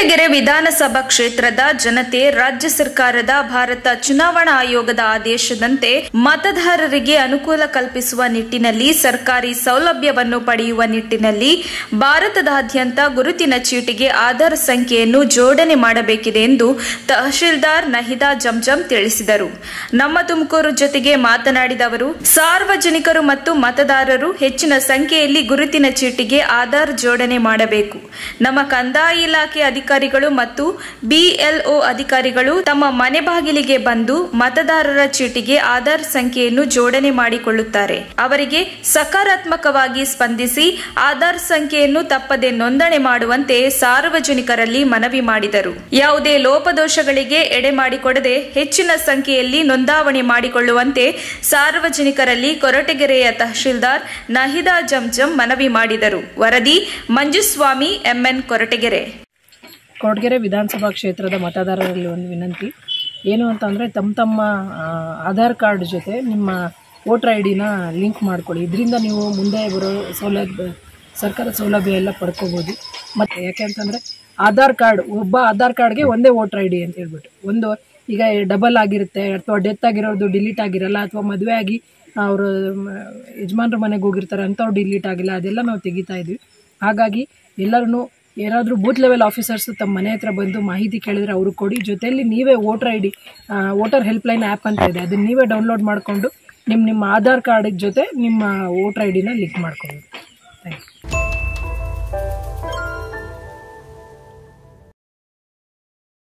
ಕೊರಟಗೆರೆ ವಿಧಾನಸಭಾ ಕ್ಷೇತ್ರದ ಜನತೆ ರಾಜ್ಯ ಸರ್ಕಾರದ ಭಾರತ ಚುನಾವಣಾ ಆಯೋಗದ ಆದೇಶದಂತೆ ಮತದಾರರಿಗೆ ಅನುಕೂಲ ಕಲ್ಪಿಸುವ ನಿಟ್ಟಿನಲ್ಲಿ ಸರ್ಕಾರಿ ಸೌಲಭ್ಯವನ್ನು ಪಡೆಯುವ ನಿಟ್ಟಿನಲ್ಲಿ ಭಾರತದಾದ್ಯಂತ ಗುರುತಿನ ಚೀಟಿಗೆ ಆಧಾರ್ ಸಂಖ್ಯೆಯನ್ನು ಜೋಡಣೆ ಮಾಡಬೇಕಿದೆ ಎಂದು ತಹಶೀಲ್ದಾರ್ ನಹಿದಾ ಜಂಜಂ ತಿಳಿಸಿದರು ನಮ್ಮ ತುಮಕೂರು ಜೊತೆಗೆ ಮಾತನಾಡಿದ ಅವರು ಸಾರ್ವಜನಿಕರು ಮತ್ತು ಮತದಾರರು ಹೆಚ್ಚಿನ ಸಂಖ್ಯೆಯಲ್ಲಿ ಗುರುತಿನ ಚೀಟಿಗೆ ಆಧಾರ್ ಜೋಡಣೆ ಮಾಡಬೇಕು ನಮ್ಮ ಕಂದಾಯ ಇಲಾಖೆ ಅಧಿಕಾರಿಗಳು ಮತ್ತು ಬಿಎಲ್ಒ ಅಧಿಕಾರಿಗಳು ತಮ್ಮ ಮನೆ ಬಾಗಿಲಿಗೆ ಬಂದು ಮತದಾರರ ಚೀಟಿಗೆ ಆಧಾರ್ ಸಂಖ್ಯೆಯನ್ನು ಜೋಡಣೆ ಮಾಡಿಕೊಳ್ಳುತ್ತಾರೆ ಅವರಿಗೆ ಸಕಾರಾತ್ಮಕವಾಗಿ ಸ್ಪಂದಿಸಿ ಆಧಾರ್ ಸಂಖ್ಯೆಯನ್ನು ತಪ್ಪದೆ ನೋಂದಣಿ ಮಾಡುವಂತೆ ಸಾರ್ವಜನಿಕರಲ್ಲಿ ಮನವಿ ಮಾಡಿದರು ಯಾವುದೇ ಲೋಪದೋಷಗಳಿಗೆ ಎಡೆ ಮಾಡಿಕೊಡದೆ ಹೆಚ್ಚಿನ ಸಂಖ್ಯೆಯಲ್ಲಿ ನೋಂದಾವಣಿ ಮಾಡಿಕೊಳ್ಳುವಂತೆ ಸಾರ್ವಜನಿಕರಲ್ಲಿ ಕೊರಟಗೆರೆಯ ತಹಶೀಲ್ದಾರ್ ನಹಿದಾ ಜಂಜಂ ಮನವಿ ಮಾಡಿದರು ವರದಿ ಮಂಜುಸ್ವಾಮಿ ಎಂಎನ್ ಕೊರಟಗೆರೆ ಕೊರಟಗೆರೆ ವಿಧಾನಸಭಾ ಕ್ಷೇತ್ರದ ಮತದಾರರಲ್ಲಿ ಒಂದು ವಿನಂತಿ ಏನು ಅಂತಂದರೆ ತಮ್ಮ ತಮ್ಮ ಆ, ಆಧಾರ್ ಕಾರ್ಡ್ ಜೊತೆ ನಿಮ್ಮ ವೋಟರ್ ಐ ಡಿನ ಲಿಂಕ್ ಮಾಡ್ಕೊಳ್ಳಿ ಇದರಿಂದ ನೀವು ಮುಂದೆ ಬರೋ ಸೌಲಭ್ಯ ಸರ್ಕಾರ ಸೌಲಭ್ಯ ಎಲ್ಲ ಪಡ್ಕೋಬೋದು ಮತ್ತು ಯಾಕೆ ಅಂತಂದರೆ ಆಧಾರ್ ಕಾರ್ಡ್ ಒಬ್ಬ ಆಧಾರ್ ಕಾರ್ಡ್ಗೆ ಒಂದೇ ವೋಟರ್ ಐ ಡಿ ಅಂತ ಹೇಳ್ಬಿಟ್ಟು ಒಂದು ಈಗ ಡಬಲ್ ಆಗಿರುತ್ತೆ ಅಥವಾ ಡೆತ್ ಆಗಿರೋದು ಡಿಲೀಟ್ ಆಗಿರಲ್ಲ ಅಥವಾ ಮದುವೆ ಆಗಿ ಅವರು ಯಜಮಾನ್ರ ಮನೆಗೆ ಹೋಗಿರ್ತಾರೆ ಅಂಥವ್ರು ಡಿಲೀಟ್ ಆಗಿಲ್ಲ ಅದೆಲ್ಲ ನಾವು ತೆಗಿತಾ ಇದ್ವಿ ಹಾಗಾಗಿ ಎಲ್ಲರೂ ಏನಾದರೂ ಬೂತ್ ಲೆವೆಲ್ ಆಫೀಸರ್ಸ್ ತಮ್ಮ ಮನೆ ಹತ್ರ ಬಂದು ಮಾಹಿತಿ ಕೇಳಿದ್ರೆ ಅವರು ಕೊಡಿ ಜೊತೆಯಲ್ಲಿ ನೀವೇ voter I D voter helpline app ಅಂತ ಇದೆ ಅದನ್ನ ನೀವೇ ಡೌನ್ಲೋಡ್ ಮಾಡಿಕೊಂಡು ನಿಮ್ಮ ನಿಮ್ಮ ಆಧಾರ್ ಕಾರ್ಡ್ ಜೊತೆ ನಿಮ್ಮ ವೋಟರ್ ಐ ಡಿನ ಲಿಂಕ್ ಮಾಡ್ಕೊಬೋದು ಥ್ಯಾಂಕ್ ಯು